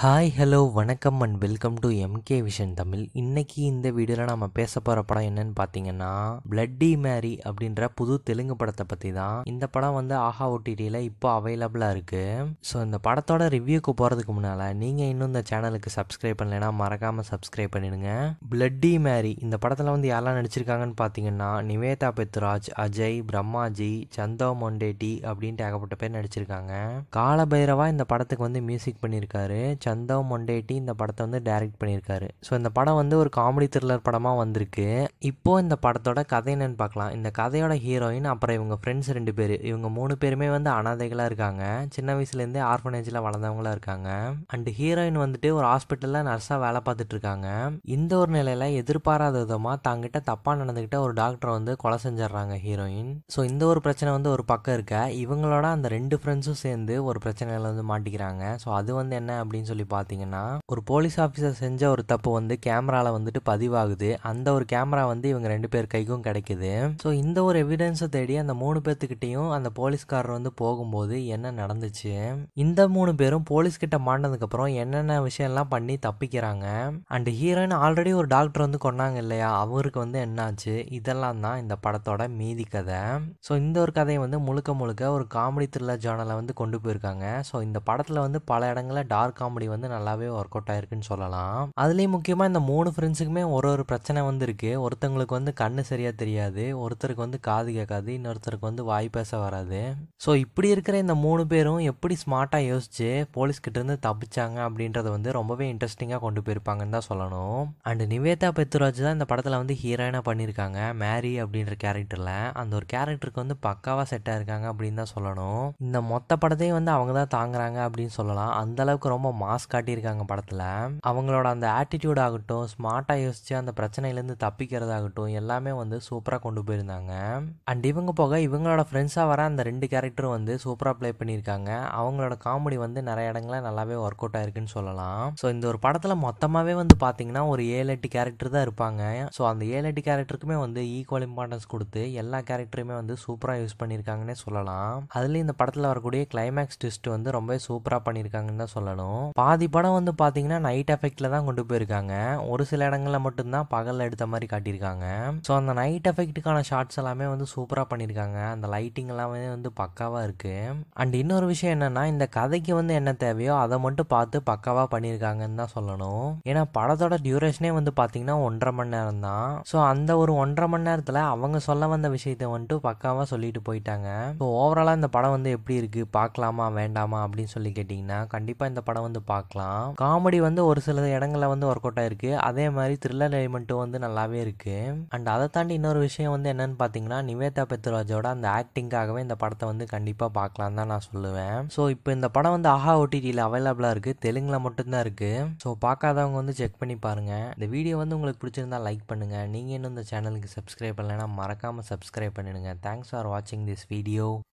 hi hello வணக்கம் and welcome to MK vision Tamil இன்னைக்கு இந்த வீடியோவில் நம்ம பேச போகிற படம் என்னன்னு பார்த்தீங்கன்னா பிளட்டி மேரி அப்படின்ற புது தெலுங்கு படத்தை பற்றி தான் இந்த படம் வந்து ஆஹா ஓடிடியில் இப்போ அவைலபிளாக இருக்குது ஸோ இந்த படத்தோட ரிவ்யூக்கு போகிறதுக்கு முன்னால் நீங்கள் இன்னும் இந்த சேனலுக்கு சப்ஸ்கிரைப் பண்ணலைன்னா மறக்காமல் சப்ஸ்கிரைப் பண்ணிடுங்க பிளட்டி மேரி இந்த படத்தில் வந்து யாரெல்லாம் நடிச்சிருக்காங்கன்னு பார்த்தீங்கன்னா நிவேதா பெத்ராஜ் அஜய் பிரம்மாஜி சந்தோ மொண்டேட்டி அப்படின்ட்டு ஏகப்பட்ட பேர் நடிச்சிருக்காங்க காலபைரவா இந்த படத்துக்கு வந்து மியூசிக் பண்ணியிருக்காரு சந்தவ் மொண்டேட்டி இந்த படத்தை வந்து டைரக்ட் பண்ணியிருக்காரு ஸோ இந்த படம் வந்து ஒரு காமெடி த்ரில்லர் படமாக வந்திருக்கு இப்போ இந்த படத்தோட கதை என்னன்னு பார்க்கலாம் இந்த கதையோட ஹீரோயின் அப்புறம் இவங்க ஃப்ரெண்ட்ஸ் ரெண்டு பேர் இவங்க மூணு பேருமே வந்து அனாதைகளாக இருக்காங்க சின்ன வயசுலேருந்தே ஆர்ஃபனேஜில் வளர்ந்தவங்களா இருக்காங்க அண்ட் ஹீரோயின் வந்துட்டு ஒரு ஹாஸ்பிட்டலில் நர்ஸாக வேலை பார்த்துட்டு இருக்காங்க இந்த ஒரு நிலையில் எதிர்பாராத விதமாக தாங்கிட்ட தப்பாக நடந்துக்கிட்ட ஒரு டாக்டரை வந்து கொலை செஞ்சிடுறாங்க ஹீரோயின் ஸோ இந்த ஒரு பிரச்சனை வந்து ஒரு பக்கம் இருக்க இவங்களோட அந்த ரெண்டு ஃப்ரெண்ட்ஸும் சேர்ந்து ஒரு பிரச்சனையில் வந்து மாட்டிக்கிறாங்க ஸோ அது வந்து என்ன அப்படின்னு சொல்லி பார்த்தீங்கன்னா ஒரு போலீஸ் ஆஃபீஸர் செஞ்ச ஒரு தப்பு வந்து கேமராவில் வந்துட்டு பதிவாகுது அந்த ஒரு கேமரா வந்து இவங்க ரெண்டு பேர் கைக்கும் கிடைக்குது ஸோ இந்த ஒரு எவிடன்ஸை தேடி அந்த மூணு பேர்த்துக்கிட்டையும் அந்த போலீஸ்காரர் வந்து போகும்போது என்ன நடந்துச்சு இந்த மூணு பேரும் போலீஸ் கிட்ட மாட்டினதுக்கப்புறம் என்னென்ன விஷயம்லாம் பண்ணி தப்பிக்கிறாங்க அண்ட் ஹீரோயின் ஆல்ரெடி ஒரு டாக்டர் வந்து கொண்டாங்க இல்லையா அவருக்கு வந்து என்னாச்சு இதெல்லாம் தான் இந்த படத்தோட மீதி கதை ஸோ இந்த ஒரு கதையை வந்து முழுக்க முழுக்க ஒரு காமெடி த்ரில்லர் ஜானலை வந்து கொண்டு போயிருக்காங்க ஸோ இந்த படத்தில் வந்து பல இடங்களில் டார்க் காமெடி வந்து நல்லாவே ஒர்க் அவுட் ஆயிருக்குன்னு சொல்லலாம் அதுலேயும் முக்கியமாக இந்த மூணு ஃப்ரெண்ட்ஸுக்குமே ஒரு ஒரு பிரச்சனை வந்து இருக்கு ஒருத்தவங்களுக்கு வந்து கண்ணு சரியாக தெரியாது ஒருத்தருக்கு வந்து காது கேட்காது இன்னொருத்தருக்கு வந்து வாய் பேச வராது ஸோ இப்படி இருக்கிற இந்த மூணு பேரும் எப்படி ஸ்மார்ட்டாக யோசிச்சு போலீஸ் கிட்ட இருந்து தப்பிச்சாங்க அப்படின்றத வந்து ரொம்பவே இன்ட்ரெஸ்டிங்காக கொண்டு போயிருப்பாங்கன்னு தான் சொல்லணும் அண்ட் நிவேதா பெத்துராஜ் தான் இந்த படத்தில் வந்து ஹீரோயினாக பண்ணியிருக்காங்க மேரி அப்படின்ற கேரக்டரில் அந்த ஒரு கேரக்டருக்கு வந்து பக்காவாக செட் ஆயிருக்காங்க அப்படின்னு தான் சொல்லணும் இந்த மொத்த படத்தையும் வந்து அவங்க தான் தாங்குறாங்க அப்படின்னு சொல்லலாம் அந்த அளவுக்கு ரொம்ப மாஸ் காட்டியிருக்காங்க படத்தில் அவங்களோட அந்த ஆட்டிடியூட் ஆகட்டும் ஸ்மார்ட்டாக யோசிச்சு அந்த பிரச்சனையிலேருந்து தப்பிக்கிறதாகட்டும் எல்லாமே வந்து சூப்பராக கொண்டு போயிருந்தாங்க அண்ட் இவங்க போக இவங்களோட ஃப்ரெண்ட்ஸாக வர அந்த ரெண்டு கேரக்டரும் வந்து சூப்பராக ப்ளே பண்ணியிருக்காங்க அவங்களோட காமெடி வந்து நிறைய இடங்களில் நல்லாவே ஒர்க் அவுட் ஆயிருக்குன்னு சொல்லலாம் ஸோ இந்த ஒரு படத்தில் மொத்தமாகவே வந்து பார்த்தீங்கன்னா ஒரு ஏழு எட்டு கேரக்டர் தான் இருப்பாங்க ஸோ அந்த ஏழு எட்டு கேரக்டருக்குமே வந்து ஈக்குவல் இம்பார்ட்டன்ஸ் கொடுத்து எல்லா கேரக்டருமே வந்து சூப்பராக யூஸ் பண்ணியிருக்காங்கன்னே சொல்லலாம் அதுலேயும் இந்த படத்தில் வரக்கூடிய கிளைமேக்ஸ் ட்விஸ்ட் வந்து ரொம்ப சூப்பராக பண்ணியிருக்காங்கன்னு தான் சொல்லணும் பாதி படம் வந்து பார்த்தீங்கன்னா நைட் எஃபெக்டில் தான் கொண்டு போயிருக்காங்க ஒரு சில இடங்களில் மட்டும்தான் பகலில் எடுத்த மாதிரி காட்டியிருக்காங்க ஸோ அந்த நைட் எஃபெக்ட்டுக்கான ஷார்ட்ஸ் எல்லாமே வந்து சூப்பராக பண்ணியிருக்காங்க அந்த லைட்டிங் எல்லாமே வந்து பக்காவாக இருக்குது அண்ட் இன்னொரு விஷயம் என்னென்னா இந்த கதைக்கு வந்து என்ன தேவையோ அதை மட்டும் பார்த்து பக்காவாக பண்ணியிருக்காங்கன்னு தான் சொல்லணும் ஏன்னா படத்தோட டியூரேஷனே வந்து பார்த்தீங்கன்னா ஒன்றரை மணி நேரம் தான் ஸோ அந்த ஒரு ஒன்றரை மணி நேரத்தில் அவங்க சொல்ல வந்த விஷயத்தை வந்துட்டு பக்காவாக சொல்லிட்டு போயிட்டாங்க ஸோ ஓவராலாக இந்த படம் வந்து எப்படி இருக்குது பார்க்கலாமா வேண்டாமா அப்படின்னு சொல்லி கேட்டிங்கன்னா கண்டிப்பாக இந்த படம் வந்து பார்க்கலாம் காமெடி வந்து ஒரு சில இடங்களில் வந்து ஒர்க் அவுட் ஆயிருக்கு அதே மாதிரி த்ரில்லர் எலிமெண்ட்டும் வந்து நல்லாவே இருக்கு அண்ட் அதை தாண்டி இன்னொரு விஷயம் வந்து என்னன்னு பார்த்தீங்கன்னா நிவேதா பெத்ராஜோட அந்த ஆக்டிங்காகவே இந்த படத்தை வந்து கண்டிப்பாக பார்க்கலாம் தான் நான் சொல்லுவேன் ஸோ இப்போ இந்த படம் வந்து ஆஹா ஓடிடியில் அவைலபிளாக இருக்குது தெலுங்கில் மட்டும்தான் இருக்குது ஸோ பார்க்காதவங்க வந்து செக் பண்ணி பாருங்கள் இந்த வீடியோ வந்து உங்களுக்கு பிடிச்சிருந்தா லைக் பண்ணுங்கள் நீங்கள் இன்னும் இந்த சேனலுக்கு சப்ஸ்கிரைப் பண்ணலைன்னா மறக்காமல் சப்ஸ்கிரைப் பண்ணிடுங்க தேங்க்ஸ் ஃபார் வாட்சிங் திஸ் வீடியோ